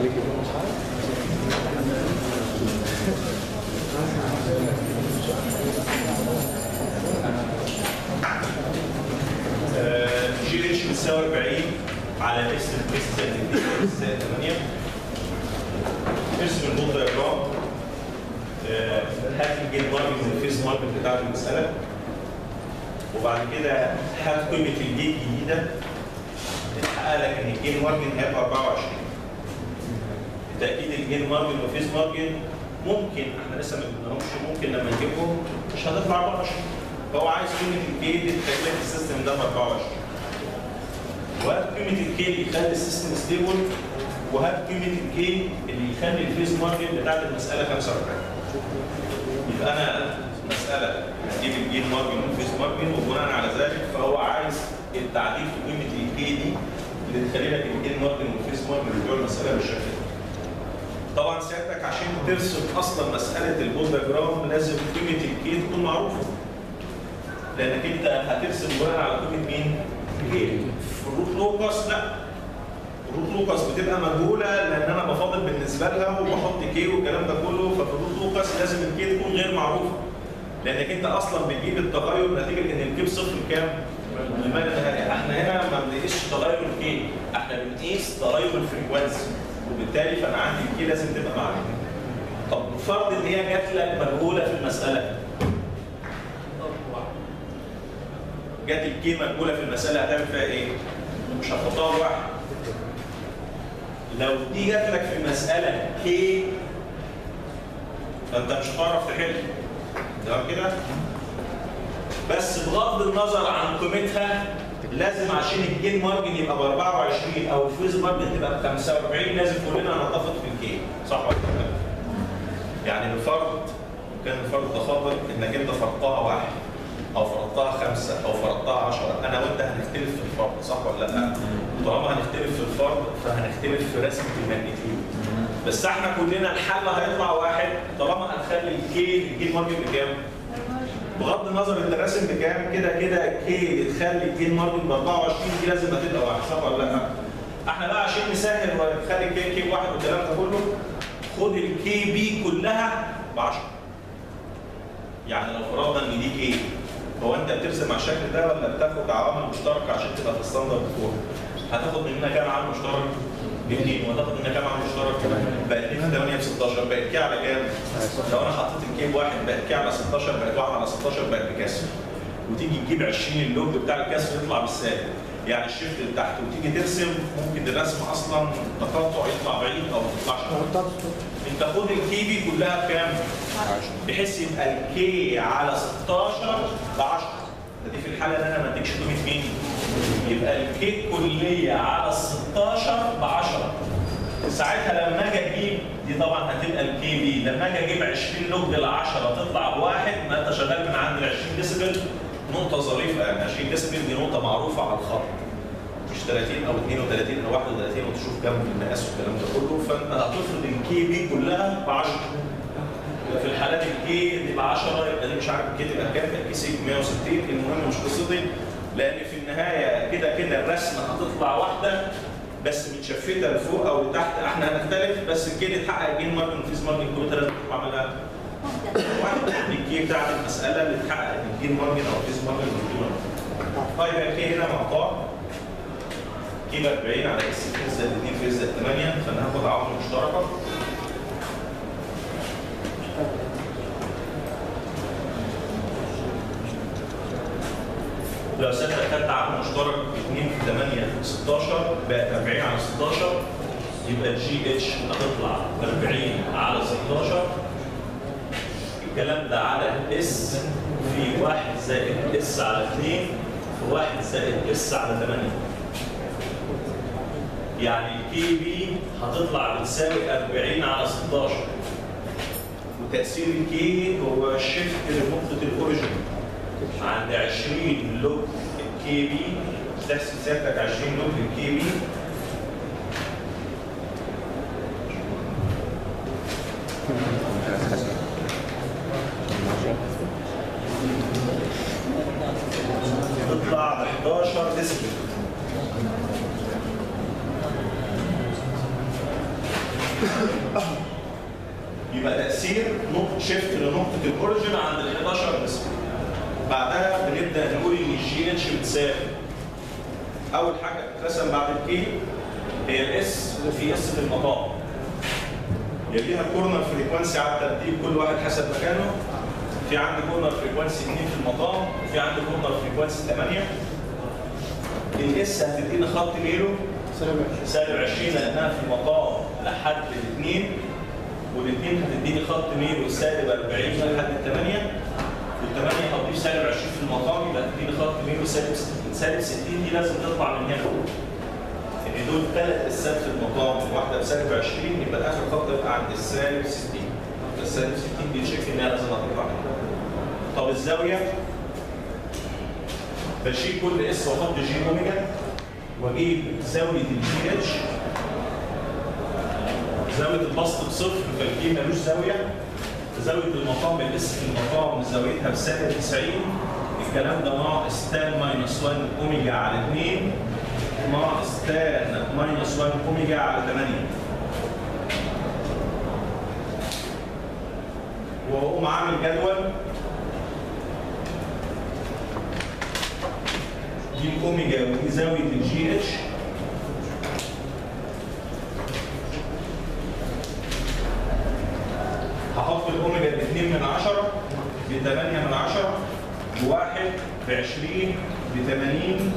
جي اتش بتساوي 40 على اس اس زائد 2 اس زائد 8 ارسم البوت دايجرام آه، هات الجيت ماركت الفيس ماركت بتاعت المساله وبعد كده هات قيمه الجيت الجديده تحقق لك ان الجيت ماركت هيبقى 24 بالتاكيد الجيت ماركت والفيس ماركت ممكن احنا لسه ما جبناهمش ممكن لما نجيبهم مش هتطلع 24 فهو عايز قيمه الجيت اللي تخلي السيستم ده ب 24 وهات قيمه الكي اللي يخلي السيستم ستيبل وهات قيمه الكي اللي يخلي الفيس مارجن بتاعت المساله 45 يبقى انا مساله هجيب الجين مارجن والفيس مارجن وبناء على ذلك فهو عايز التعديل في قيمه الكي دي اللي تخلي لك الجين مارجن والفيس مارجن بتوع المساله بالشكل ده. طبعا سيادتك عشان ترسم اصلا مساله البول دياجرام لازم قيمه الكي تكون معروفه لانك انت هترسم بناء على قيمه مين؟ الكي في الروت لوكاس لا الروت لوكاس بتبقى مجهوله لان انا بفاضل بالنسبه لها وبحط كي والكلام ده كله ففي الروت لوكاس لازم الكي تكون غير معروفه لانك انت اصلا بتجيب التغير نتيجه ان الكي بصفر كام؟ لما نهائي احنا هنا ما بنقيسش تغير الكي احنا بنقيس تغير الفريكوانسي وبالتالي فانا عندي الكي لازم تبقى معروفه طب فرض ان هي جات لك مجهوله في المساله جات الكي مجهوله في المساله هتعمل فيها ايه؟ مش هتحطها لوحدها لو دي جات لك في مساله كي فانت مش هتعرف تحل تمام كده؟ بس بغض النظر عن قيمتها لازم عشان الجين مارجن يبقى ب 24 او الفيز مارجن تبقى ب 45 لازم كلنا نتفق في الكي صح ولا لا؟ يعني الفرض كان الفرض ده خاطر انك انت فرضتها واحد او فرضتها خمسه او فرضتها 10 انا وانت هنختلف في الفرض صح ولا لا؟ طالما هنختلف في الفرض فهنختلف في رسمه الماجنتيود بس احنا كلنا الحل هيطلع واحد طالما هنخلي الكي الجين مارجن بكام؟ بغض النظر انت راسم بكام كده كده كي تخلي الجين مارجن ب 24 دي لازم هتبقى واحد صح ولا لا؟ احنا بقى عشان نسهل ونخلي الكي كي واحد والكلام ده كله خد الكي بي كلها ب 10 يعني لو فرضنا ان دي كي هو انت بترسم على الشكل ده ولا بتاخد عوامل مشتركه عشان تبقى في الستاندرد فور؟ هتاخد مننا كام عامل مشترك؟ باثنين وهتاخد مننا كام عامل مشترك؟ بقت 2 في 8 ب 16 بقت كي على كام؟ لو انا حطيت الكي بواحد بقت كي على 16 بقت 1 على 16 بقت بكسر وتيجي تجيب 20 اللوج بتاع الكسر يطلع بالسالب يعني الشيفت اللي تحت وتيجي ترسم ممكن الرسم اصلا تقطع يطلع بعيد او ما يطلعش انت خد الكي بي كلها بكام؟ بحيث يبقى الكي على 16 ب 10 ده دي في الحاله اللي انا ما اديكش قيمه مين؟ يبقى الكي كليه على 16 ب 10 ساعتها لما اجي اجيب دي طبعا هتبقى الكي بي لما اجي اجيب 20 لوج ل 10 تطلع بواحد ما انت شغال من عند ال 20 ديسبل نقطه ظريفه يعني 20 ديسبل دي نقطه معروفه على الخط مش 30 او 32 او 31 وتشوف كام في المقاس والكلام ده كله فانت هتفرض الكي بي كلها ب 10 في الحالات الكي تبقى 10 يبقى دي مش عارف الكي تبقى كام تبقى كي سيج 160 المهم مش قصتي لان في النهايه كده كده الرسمه هتطلع واحده بس متشفته لفوق او لتحت احنا هنختلف بس الكي اللي تحقق الجين مارجن وفيز مارجن كل لازم تطلع عملها واحده الكي بتاعت المساله اللي تحقق الجين مارجن او الفيز مارجن والكي مارجن طيب الكي هنا مقطوع كي ب 40 على اس 2 زائد 2 في زائد 8 فانا هاخد عوامل مشتركه لو سنة خدت عامل مشترك 2 في 8 في 16 بقت 40 على 16 يبقى الجي اتش هتطلع 40 على 16 الكلام ده على اس في 1 زائد اس على 2 في 1 زائد اس على 8 يعني الكي بي هتطلع بتساوي 40 على 16 وتأثير الكي هو شيفت لنقطة الأوريجين عند 20 لوج الكي بي تحسب سيادتك 20 لوج الكي بي تطلع 11 ديسبل يبقى تاثير نقطه شيفت لنقطه الاوريجن عند ال 11 نسبه بعدها بنبدا نقول ان الجي اتش بتساوي اول حاجه بتترسم بعد الكي هي الاس وفي اس في المقام يليها كورنر فريكوانسي على الترتيب كل واحد حسب مكانه في عندي كورنر فريكوانسي 2 في المقام وفي عندي كورنر فريكوانسي 8 الاس هتديني خط ميله سالب 20 لانها في المقام لحد الاثنين والاثنين هتديني خط ميله سالب 40 لحد الثمانيه والثمانيه هتضيف سالب 20 في المقام يبقى هتديني خط ميله سالب 60 سالب 60 دي لازم تطلع من هنا ان دول ثلاث اسات في المقام واحده بسالب 20 يبقى اخر خط يبقى عند السالب 60 السالب 60 دي تشيك انها لازم هتطلع منها طب الزاويه بشيل كل اس واحط جي اوميجا واجيب زاويه الجي اتش زاويه البسط بصفر فالجي ملوش زاويه زاويه المقام الاس في المقام زاويتها بسالب 90 الكلام ده ناقص تان ماينس 1 اوميجا على 2 ناقص تان ماينس 1 اوميجا على 8 واقوم عامل جدول دي الاوميجا ودي زاويه الجي اتش هحط الاوميجا ب 2 من 10 ب 8 من 10 بواحد ب 20 ب 80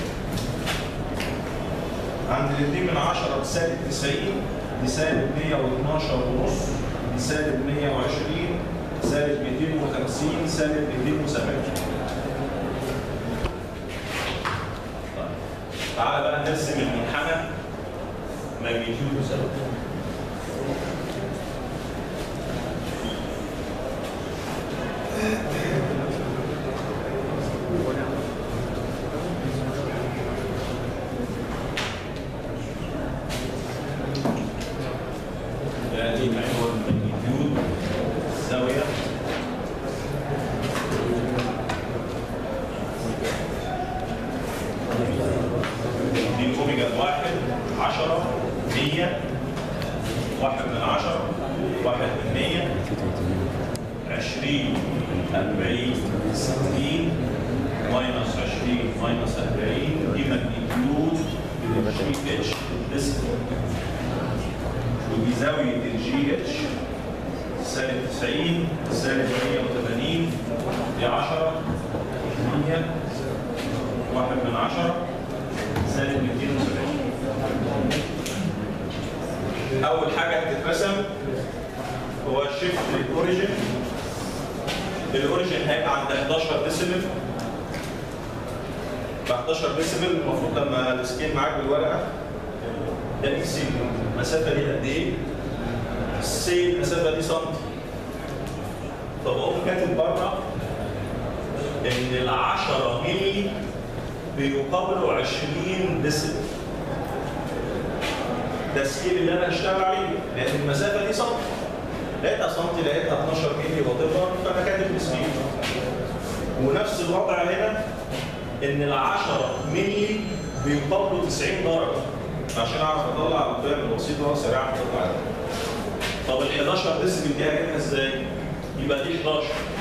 عند ال 2 من 10 بسالب 90 بسالب 112 ونص بسالب 120 سالب 250 سالب 270 تعالى بقى نرسم المنحنى ماجنتيود سوا ادي محور الماجنتيود الزاويه دي الاوميجا بواحد 10 100 واحد من 10 واحد من 100 20 40 60 ماينس 20 ماينس 40 دي ماجنتيود الجي اتش ديسك ودي زاويه الجي اتش سالب 90 سالب 180 دي 10 100 واحد من 10 سالب 270 اول حاجه هتترسم هو شيفت الاوريجن الاوريجن هيبقى عند 11 ديسيبل ب 11 ديسيبل المفروض لما السكيل معاك بالورقه تقيس المسافه دي قد ايه؟ سي المسافه دي سنتي طب اقوم كاتب بره ان ال 10 مللي بيقابلوا 20 ديسيبل ده السكيل اللي انا هشتغل عليه لان المسافه دي سنتي لقيتها سنتي لقيتها 12 مللي وات فانا كاتب السكيل ونفس الوضع هنا ان ال 10 مللي بيقابلوا 90 درجه عشان اعرف اطلع القيم البسيطه سريعه تطلع طب ال 11 ديسبل دي هجيبها ازاي؟ يبقى دي 11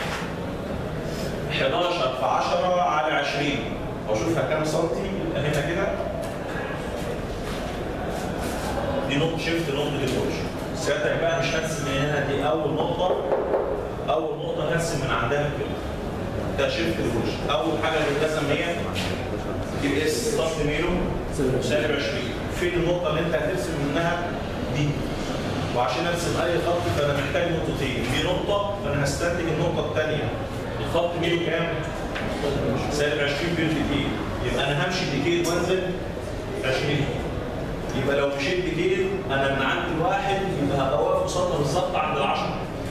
11 في 10 على 20 واشوفها كام سنتي يبقى هنا كده دي نقطه شيفت نقطه الوش ساعتها بقى مش هرسم من هنا دي اول نقطه اول نقطه هرسم من عندها كده ده شيفت الوش اول حاجه اللي بترسم هي تبقى اس ضغط ميلو سالب 20 فين النقطه اللي انت هترسم منها دي وعشان ارسم اي خط فانا محتاج نقطتين دي نقطه فانا هستنتج النقطه الثانيه الخط ميلو كام؟ سالب 20 بير ديكيد يبقى انا همشي ديكيد وانزل 20 يبقى لو مشيت ديكيد انا من عند الواحد يبقى هبقى واقف قصادها بالظبط عند العشرة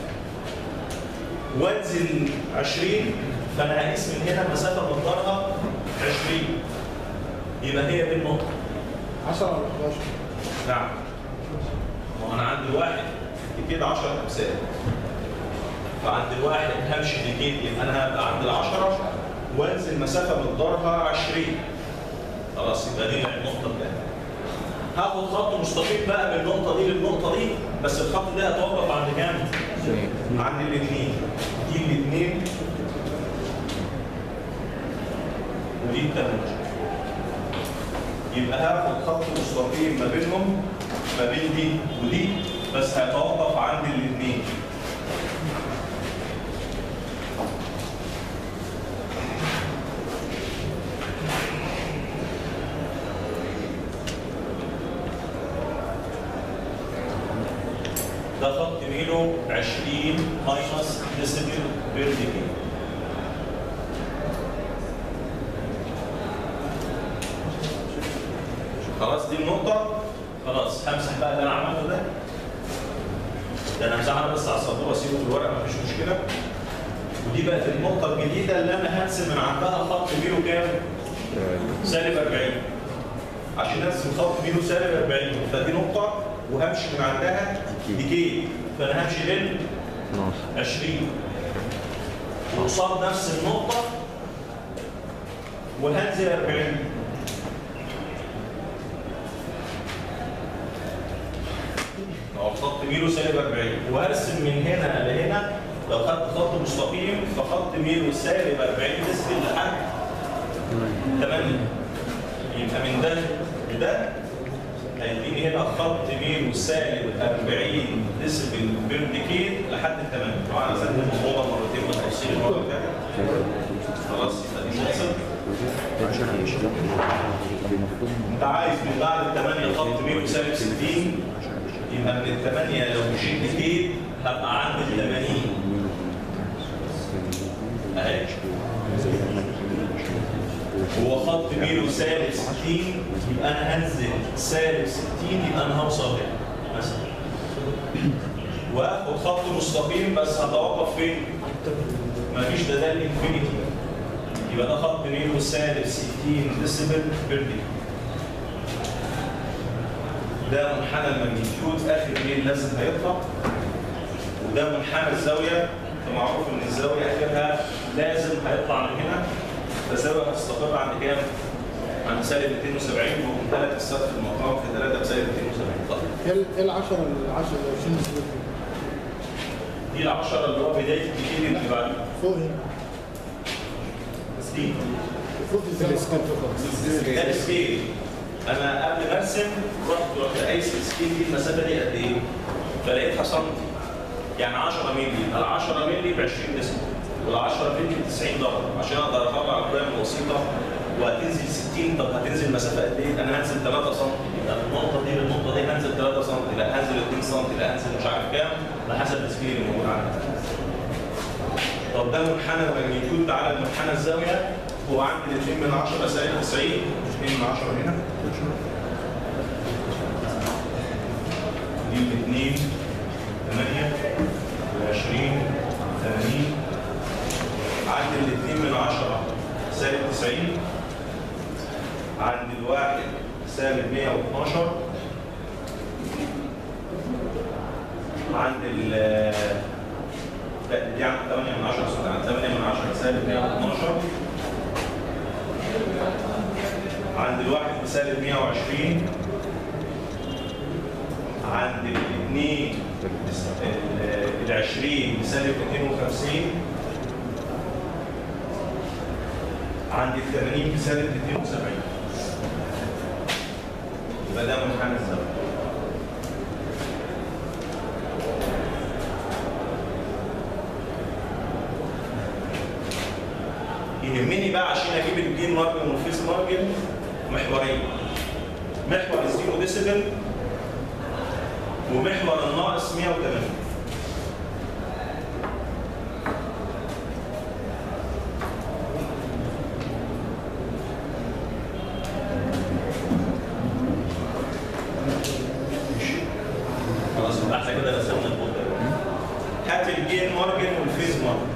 وانزل 20 فانا هقيس من هنا مسافه مقدارها 20 يبقى هي دي النقطه 10 ولا 11 نعم ما انا عند الواحد ديكيد 10 امثال فعند الواحد همشي ديكيد يبقى انا هبقى عند العشرة وانزل مسافه مقدارها 20 خلاص يبقى دي النقطه بتاعتي هاخد خط مستقيم بقى من النقطه دي للنقطه دي بس الخط ده هيتوقف عند كام؟ عند الاثنين دي الاثنين ودي الثمانية يبقى هاخد خط مستقيم ما بينهم ما بين دي ودي بس هيتوقف عند الاثنين ده خط ميله 20 ماينس ديسيبل بير ديكي خلاص دي النقطة خلاص همسح بقى اللي انا عملته ده ده انا همسحها بس على السبورة اسيبه في الورق مفيش مشكلة ودي بقت النقطة الجديدة اللي انا هرسم من عندها خط ميله كام؟ سالب 40 عشان ارسم خط ميله سالب 40 فدي نقطة وهمشي من عندها ديكي فانا همشي لل 20 وقصاد نفس النقطة وهنزل 40 أو خط ميله سالب 40 وهرسم من هنا لهنا لو خدت خط مستقيم فخط ميله سالب 40 نسبة لحد 8 يبقى من ده لده هيديني هنا خط ميله سالب 40 ديسبل بير ديكيد لحد 8 طبعا انا سالت الموضوع ده مرتين بالتفصيل المره اللي فاتت خلاص يبقى دي نقطه انت عايز من بعد الثمانية خط ميله سالب 60 يبقى من الثمانية لو مشيت ديكيد هبقى عند ال 80 اهي هو خط ميله سالب 60 يبقى انا هنزل سالب 60 يبقى انا هوصل هنا مثلا واخد خط مستقيم بس هتوقف فين؟ مفيش ده ده الانفينيتي يبقى ده خط ميله سالب 60 ديسيبل بير دي ده منحنى الماجنتيود اخر ميل لازم هيطلع وده منحنى الزاويه معروف ان الزاويه اخرها لازم هيطلع من هنا فالزاويه هتستقر عند كام؟ عند سالب 270 ومنطلق السقف المقام في 3 بسالب 270 طيب ايه ال- ايه ال 10 ال 10 ال 20 نسبة دي ال 10 اللي هو بدايه الكتير اللي بعد فوق هنا دي فوق ازاي ده السكيل انا قبل ما ارسم رحت رحت قايس السكيل دي المسافه دي قد ايه؟ فلقيتها سنتي يعني 10 مللي ال 10 مللي ب 20 ديسبل وال 10 مللي ب 90 درجه عشان اقدر اطلع القيم الوسيطه وهتنزل 60 طب هتنزل مسافه قد ايه؟ انا هنزل 3 سم يبقى من النقطه دي للنقطه دي هنزل 3 سم لا هنزل 2 سم لا هنزل مش عارف كام على حسب السكيل اللي موجود عندي طب ده منحنى الماجنتيود تعالى لمنحنى الزاويه هو عندي الاثنين من 10 سالب 90 2 من 10 هنا دي الاثنين 8 و20 80 عندي الاثنين من 10 سالب 90 عند الواحد سالب 112 عند ال لا دي عند 8 من 10 سوري عند 8 من 10 سالب 112 عند الواحد بسالب 120 عند الاثنين ال 20 بسالب 250 عند ال 80 بسالب 270 يبقى ده منحنى الزاويه يهمني بقى عشان اجيب الجين مارجن والفيس مارجن محورين محور الزيرو ديسيبل ومحور الناقص 180 خلاص يبقى احنا كده رسمنا البوتر هات الجين مارجن والفيز مارجن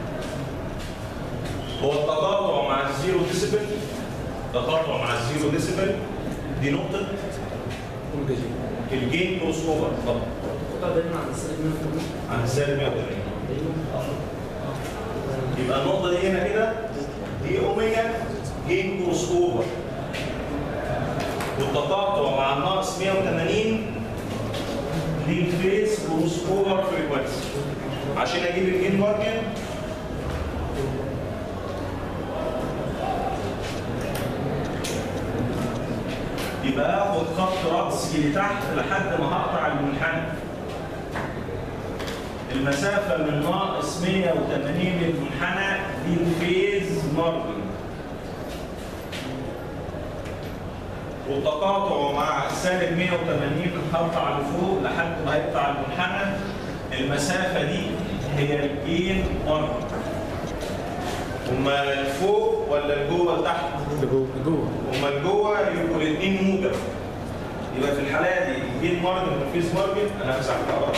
هو التقاطع مع الزيرو ديسيبل تقاطع مع الزيرو ديسيبل دي نقطة الجين كروس اوفر طبعا عن السالب 180 يبقى النقطة دي هنا كده دي اوميجا جين كروس اوفر والتقاطع مع الناقص 180 للفيس كروس اوفر فريكونسي عشان اجيب الجين مارجن يبقى اخد خط رأسي لتحت لحد ما هقطع المنحنى المسافة من ناقص 180 للمنحنى دي الفيز مارجن والتقاطع مع سالب 180 هقطع لفوق لحد ما هيقطع المنحنى المسافة دي هي الجين مارجن هما الفوق ولا الجوه لتحت؟ جوه جوه هما الجوه يبقوا الاثنين موجب يبقى في الحالة دي الجين مارجن والفيز مارجن انا همسح الأرض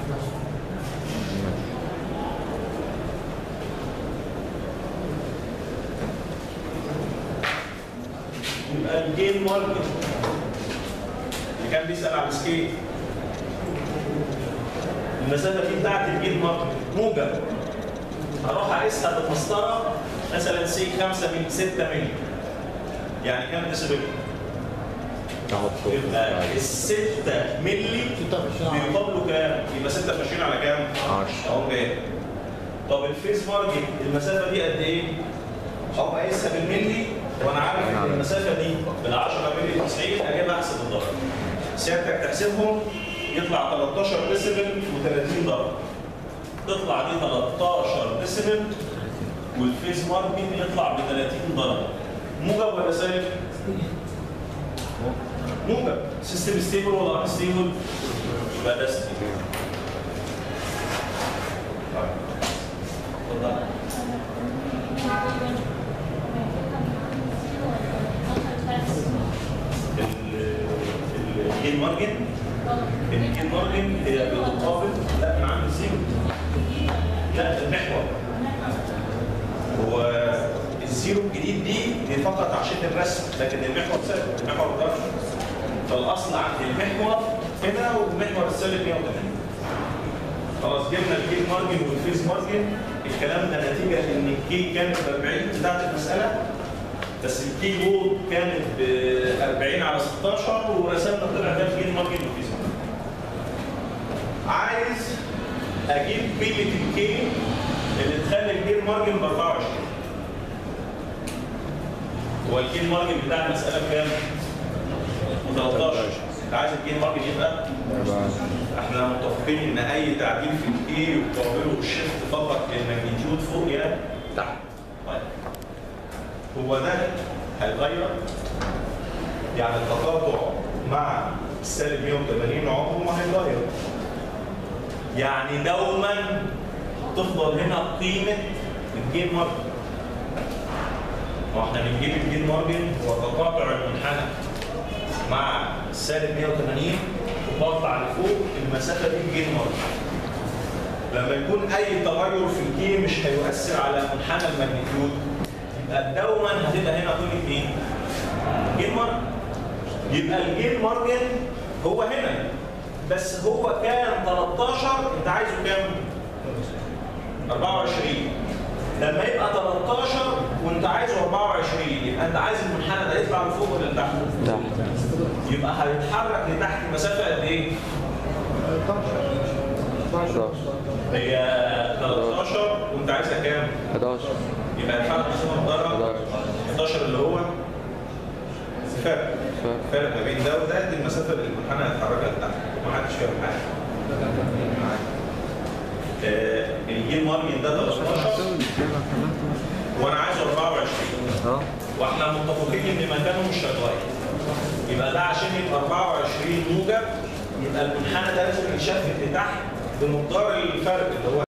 يبقى الجين مارجن اللي كان بيسأل على السكيل المسافة دي بتاعت الجين مارجن موجب هروح اقيسها بالمسطرة مثلا سي 5 من 6 مللي يعني كام ديسيبل؟ يبقى ال 6 مللي 26 على بيقابلوا كام؟ يبقى 26 على كام؟ 10 اهو جاي طب الفيس مارجن المسافه دي قد ايه؟ اهو قايسها بالملي وانا عارف ان المسافه دي بال 10 مللي 90 اجيبها احسب الضرب سيادتك تحسبهم يطلع 13 ديسيبل و30 ضرب تطلع دي 13 ديسيبل والفيس مارجن يطلع ب 30 ضرب موجب ولا سالب؟ موجب سيستم ستيبل ولا ان ستيبل؟ يبقى ده ستيبل طيب اتفضل الجين مارجن الجين مارجن هي بتقابل لا من عند الزيرو لا المحور هو الزيرو الجديد دي دي فقط عشان الرسم لكن المحور ثابت المحور ما اتغيرش فالاصل عند المحور هنا والمحور السالب 180 خلاص جبنا الكي مارجن والفيز مارجن الكلام ده نتيجه ان الكي كانت ب 40 بتاعت المساله بس الكي بورد كانت ب 40 على 16 ورسمنا طلع ده الكي مارجن والفيز مارجن عايز اجيب قيمه الكي اللي تخلي الكي مارجن ب 24 هو الكي مارجن بتاع المساله بكام؟ 13 انت عايز الكي مارجن يبقى احنا متفقين ان اي تعديل في الاي يقابله الشيفت فقط الماجنتيود فوق يا تحت طيب هو ده هيغير يعني التقاطع مع السالب 180 عمره ما هيغير يعني دوما تفضل هنا قيمه الجين مارجن واحنا بنجيب الجين مارجن هو تقاطع المنحنى مع السالب 180 وبطلع لفوق المسافه دي الجين مارجن لما يكون اي تغير في الكي مش هيؤثر على منحنى الماجنتيود يبقى دوما هتبقى هنا قيمه ايه؟ جين مارجن يبقى الجين مارجن هو هنا بس هو كان 13 انت عايزه كام؟ 24 لما يبقى 13 وانت عايزه 24 يبقى انت عايز المنحنى ده يطلع لفوق ولا لتحت؟ تحت يبقى هيتحرك لتحت مسافه قد ايه؟ 11 هي 13 وانت عايزها كام؟ 11 يبقى هيتحرك مسافه مقداره 11 اللي هو فرق فرق. فرق ما بين ده وده دي المسافه اللي المنحنى هيتحركها لتحت ومحدش فاهم حاجه آه، الجيم مارجن ده 13 وانا عايزه 24 اه واحنا متفقين ان مكانه مش هيتغير يبقى ده عشان يبقى 24 موجب يبقى المنحنى ده لازم يتشفت لتحت بمقدار الفرق اللي هو